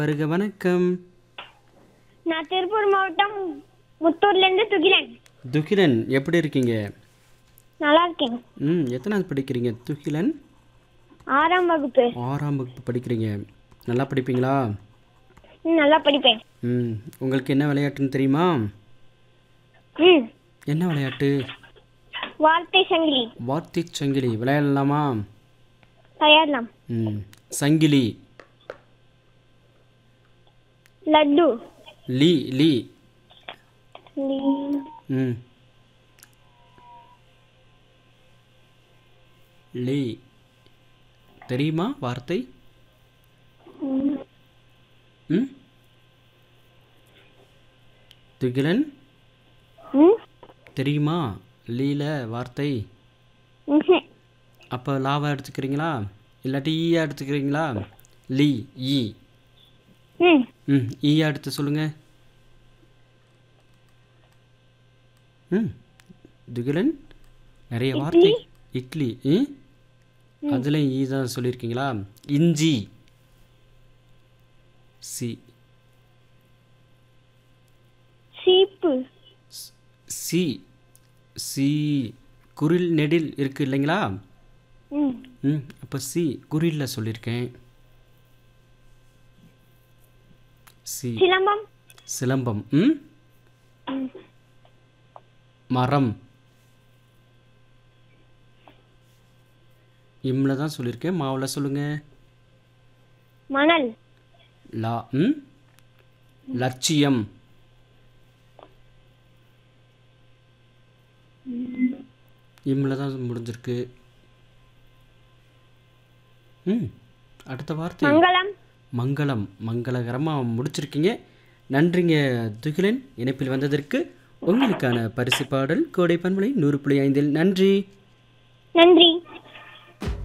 வருக வணக்கம் நான் திருப்பூர் மாவட்டம் முத்தூர்லேருந்து துகிலன் துகிலன் எப்படி இருக்கீங்க நல்லா இருக்கேன் ம் எத்தனாவது படிக்கிறீங்க துகிலன் ஆறாம் வகுப்பு ஆறாம் வகுப்பு படிக்கிறீங்க நல்லா படிப்பீங்களா ம், நல்லா படிப்பேன் ம் உங்களுக்கு என்ன விளையாட்டுன்னு தெரியுமா ம் என்ன விளையாட்டு வார்த்தை சங்கிலி வார்த்தை சங்கிலி விளையாடலாமா தயார்லாம் ம் சங்கிலி லட்டு லீ லீ லீ- ம் லீ தெரியுமா வார்த்தை ம், ம் துகிலன் ம், தெரியுமா லீல வார்த்தை ம்ஹும். அப்போ லாவா எடுத்துக்கிறீங்களா இல்லாட்டி ஈயா எடுத்துக்கிறீங்களா லீ ஈ ம் ம் ஈயா எடுத்து சொல்லுங்க ம் துகிலன் நிறைய வார்த்தை இட்லி ம் அதில் ஈ தான் சொல்லியிருக்கீங்களா இஞ்சி சி சீப்பு சி சி குரில் நெடில் இருக்கு இல்லைங்களா ம் ம் அப்போ சி குறியில் சொல்லியிருக்கேன் சி சிலம்பம் சிலம்பம் ம் ம். மரம் இம்ல தான் சொல்லியிருக்கேன் மாவில் சொல்லுங்க மணல் லா ம் லட்சியம் இம்ல தான் முடிஞ்சிருக்கு ம் அடுத்த வார்த்தை மங்களம் மங்களம் மங்களகரமாக முடிச்சிருக்கீங்க நன்றிங்க துகிலன் இணைப்பில் வந்ததற்கு உங்களுக்கான பரிசு பாடல் கோடை பண்பலை நூறு புள்ளி ஐந்தில் நன்றி நன்றி